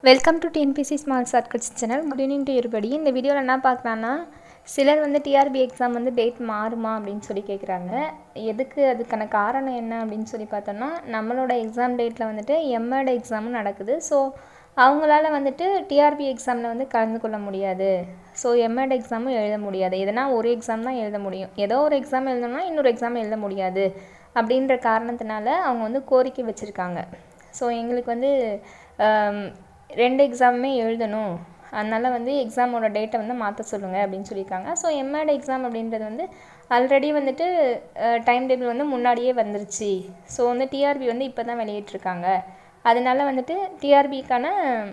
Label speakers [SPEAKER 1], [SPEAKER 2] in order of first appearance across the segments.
[SPEAKER 1] welcome to TNPC small circles channel good evening to இருபடி இந்த வீடியோவில் என்ன பார்க்கலான்னா சிலர் வந்து டிஆர்பி எக்ஸாம் வந்து டேட் மாறுமா அப்படின்னு சொல்லி கேட்குறாங்க எதுக்கு அதுக்கான காரணம் என்ன அப்படின்னு சொல்லி பார்த்தோன்னா நம்மளோட எக்ஸாம் டேட்டில் வந்துட்டு எம்எட் எக்ஸாமும் நடக்குது ஸோ அவங்களால வந்துட்டு டிஆர்பி எக்ஸாமில் வந்து கலந்து கொள்ள முடியாது ஸோ எம்எட் எக்ஸாமும் எழுத முடியாது எதனா ஒரு எக்ஸாம் தான் எழுத முடியும் ஏதோ ஒரு எக்ஸாம் எழுதணும்னா இன்னொரு எக்ஸாம் எழுத முடியாது அப்படின்ற காரணத்தினால அவங்க வந்து கோரிக்கை வச்சுருக்காங்க ஸோ எங்களுக்கு வந்து ஆம், ரெண்டு எக்ஸாமுமே எழுதணும் அதனால் வந்து எக்ஸாமோட டேட்டை வந்து மாற்ற சொல்லுங்கள் அப்படின்னு சொல்லியிருக்காங்க ஸோ எம்எட் எக்ஸாம் அப்படின்றது வந்து ஆல்ரெடி வந்துட்டு டைம் டேபிள் வந்து முன்னாடியே வந்துருச்சு ஸோ வந்து டிஆர்பி வந்து இப்போ தான் வெளியிட்ருக்காங்க அதனால வந்துட்டு டிஆர்பிக்கான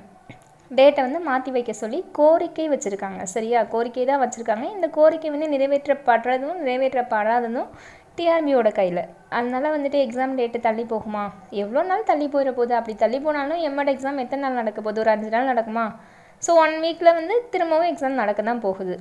[SPEAKER 1] டேட்டை வந்து மாற்றி வைக்க சொல்லி கோரிக்கை வச்சுருக்காங்க சரியா கோரிக்கை தான் வச்சுருக்காங்க இந்த கோரிக்கை வந்து நிறைவேற்றப்படுறதும் நிறைவேற்றப்படாததும் டிஆர்பியோட கையில் அதனால வந்துட்டு எக்ஸாம் டேட்டு தள்ளி போகுமா எவ்வளோ நாள் தள்ளி போயிட போகுது அப்படி தள்ளி போனாலும் எம்எட் எக்ஸாம் எத்தனை நாள் நடக்க போகுது ஒரு அஞ்சு நாள் நடக்குமா ஸோ ஒன் வீக்கில் வந்து திரும்பவும் எக்ஸாம் நடக்க தான் போகுது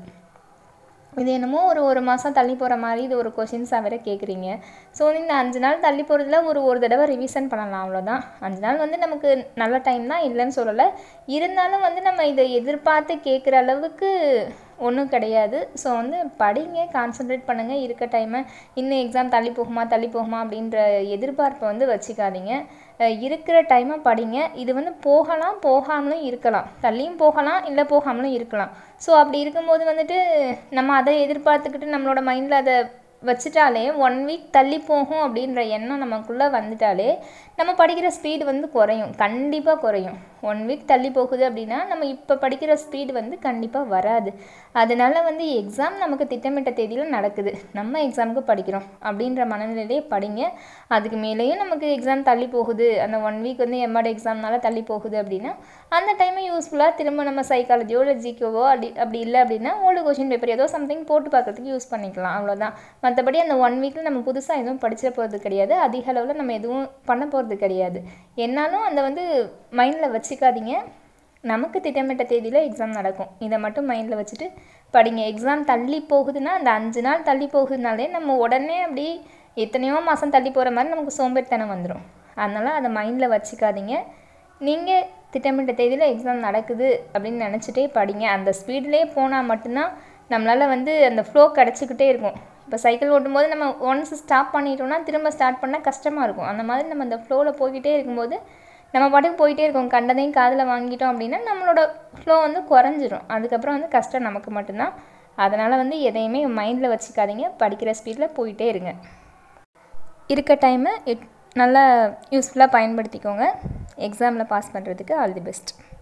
[SPEAKER 1] இது என்னமோ ஒரு ஒரு மாதம் தள்ளி போகிற மாதிரி இது ஒரு கொஷின்ஸாக வேற கேட்குறீங்க ஸோ வந்து இந்த அஞ்சு நாள் தள்ளி போகிறதுல ஒரு ஒரு தடவை ரிவிஷன் பண்ணலாம் அவ்வளோதான் அஞ்சு நாள் வந்து நமக்கு நல்ல டைம் தான் இல்லைன்னு சொல்லலை இருந்தாலும் வந்து நம்ம இதை எதிர்பார்த்து கேட்குற அளவுக்கு ஒன்றும் கிடையாது ஸோ வந்து படிங்க கான்சென்ட்ரேட் பண்ணுங்கள் இருக்க டைமை இன்னும் எக்ஸாம் தள்ளி போகுமா தள்ளி போகுமா அப்படின்ற எதிர்பார்ப்பை வந்து வச்சுக்காதீங்க அஹ் இருக்கிற டைமை படிங்க இது வந்து போகலாம் போகாமலும் இருக்கலாம் தள்ளியும் போகலாம் இல்லை போகாமலும் இருக்கலாம் ஸோ அப்படி இருக்கும்போது வந்துட்டு நம்ம அதை எதிர்பார்த்துக்கிட்டு நம்மளோட மைண்டில் அதை வச்சுட்டாலே ஒன் வீக் தள்ளி போகும் அப்படின்ற எண்ணம் நமக்குள்ளே வந்துட்டாலே நம்ம படிக்கிற ஸ்பீடு வந்து குறையும் கண்டிப்பாக குறையும் ஒன் வீக் தள்ளி போகுது அப்படின்னா நம்ம இப்போ படிக்கிற ஸ்பீடு வந்து கண்டிப்பாக வராது அதனால வந்து எக்ஸாம் நமக்கு திட்டமிட்ட தேதியில் நடக்குது நம்ம எக்ஸாமுக்கு படிக்கிறோம் அப்படின்ற மனநிலையிலே படிங்க அதுக்கு மேலேயும் நமக்கு எக்ஸாம் தள்ளி போகுது அந்த ஒன் வீக் வந்து எம்ஆர்டு எக்ஸாம்னால தள்ளி போகுது அப்படின்னா அந்த டைமை யூஸ்ஃபுல்லாக திரும்ப நம்ம சைக்காலஜியோ இல்லை ஜிகேவோ அப்படி அப்படி இல்லை அப்படின்னா ஓல்டு கொஷின் பேப்பர் ஏதோ சம்திங் போட்டு பார்க்கறதுக்கு யூஸ் பண்ணிக்கலாம் அவ்வளோதான் மற்றபடி அந்த ஒன் வீக்கில் நம்ம புதுசாக எதுவும் படிச்சிட போகிறது கிடையாது அதிக அளவில் நம்ம எதுவும் பண்ண போகிறது கிடையாது என்னாலும் அந்த வந்து மைண்டில் வச்சுக்காதீங்க நமக்கு திட்டமிட்ட தேதியில் எக்ஸாம் நடக்கும் இதை மட்டும் மைண்டில் வச்சுட்டு படிங்க எக்ஸாம் தள்ளி போகுதுன்னா அந்த அஞ்சு நாள் தள்ளி போகுதுனாலே நம்ம உடனே அப்படி எத்தனையோ மாதம் தள்ளி போகிற மாதிரி நமக்கு சோம்பேறித்தனம் வந்துடும் அதனால் அதை மைண்டில் வச்சுக்காதீங்க நீங்கள் திட்டமிட்ட தேதியில் எக்ஸாம் நடக்குது அப்படின்னு நினச்சிட்டே படிங்க அந்த ஸ்பீட்லேயே போனால் மட்டும்தான் நம்மளால் வந்து அந்த ஃப்ளோ கிடச்சிக்கிட்டே இருக்கும் இப்போ சைக்கிள் ஓட்டும்போது நம்ம ஒன்ஸ் ஸ்டாப் பண்ணிட்டோம்னா திரும்ப ஸ்டார்ட் பண்ணால் கஷ்டமாக இருக்கும் அந்த மாதிரி நம்ம அந்த ஃப்ளோவில் போய்கிட்டே இருக்கும்போது நம்ம பாட்டுக்கு போயிட்டே இருக்கோம் கண்டதையும் காதில் வாங்கிட்டோம் அப்படின்னா நம்மளோட ஃப்ளோ வந்து குறைஞ்சிரும் அதுக்கப்புறம் வந்து கஷ்டம் நமக்கு மட்டும்தான் அதனால் வந்து எதையுமே மைண்டில் வச்சுக்காதீங்க படிக்கிற ஸ்பீடில் போயிட்டே இருங்க இருக்க டைமை நல்லா யூஸ்ஃபுல்லாக பயன்படுத்திக்கோங்க எக்ஸாமில் பாஸ் பண்ணுறதுக்கு ஆல் தி பெஸ்ட்